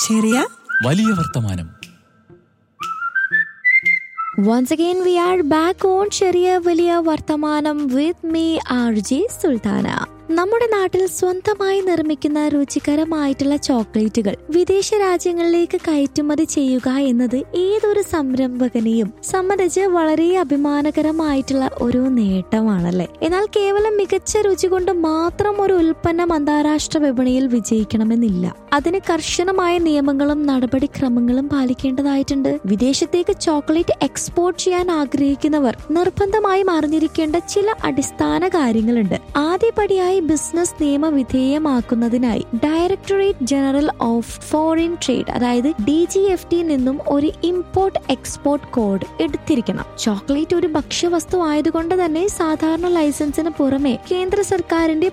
ചെറിയ വലിയ വർത്തമാനം Once again, we are back on ചെറിയ വലിയ വർത്തമാനം with me R J Sultana നമ്മുടെ നാട്ടിൽ സ്വന്തമായി നിർമ്മിക്കുന്ന രുചികരമായിട്ടുള്ള ചോക്ലേറ്റുകൾ വിദേശ രാജ്യങ്ങളിലേക്ക് കയറ്റുമതി ചെയ്യുക എന്നത് ഏതൊരു സംരംഭകനെയും സംബന്ധിച്ച് വളരെ അഭിമാനകരമായിട്ടുള്ള ഒരു നേട്ടമാണല്ലേ എന്നാൽ കേവലം മികച്ച രുചി കൊണ്ട് മാത്രം ഒരു ഉൽപ്പന്നം അന്താരാഷ്ട്ര വിപണിയിൽ വിജയിക്കണമെന്നില്ല അതിന് കർശനമായ നിയമങ്ങളും നടപടിക്രമങ്ങളും പാലിക്കേണ്ടതായിട്ടുണ്ട് വിദേശത്തേക്ക് ചോക്ലേറ്റ് എക്സ്പോർട്ട് ചെയ്യാൻ ആഗ്രഹിക്കുന്നവർ നിർബന്ധമായും അറിഞ്ഞിരിക്കേണ്ട ചില അടിസ്ഥാന കാര്യങ്ങളുണ്ട് ആദ്യപടിയായി ബിസിനസ് നിയമവിധേയമാക്കുന്നതിനായി directorate general of foreign trade അതായത് ഡി ജി എഫ് ടി നിന്നും ഒരു ഇമ്പോർട്ട് എക്സ്പോർട്ട് കോഡ് എടുത്തിരിക്കണം ചോക്ലേറ്റ് ഒരു ഭക്ഷ്യവസ്തു ആയതുകൊണ്ട് തന്നെ സാധാരണ ലൈസൻസിന് പുറമെ കേന്ദ്ര സർക്കാരിന്റെ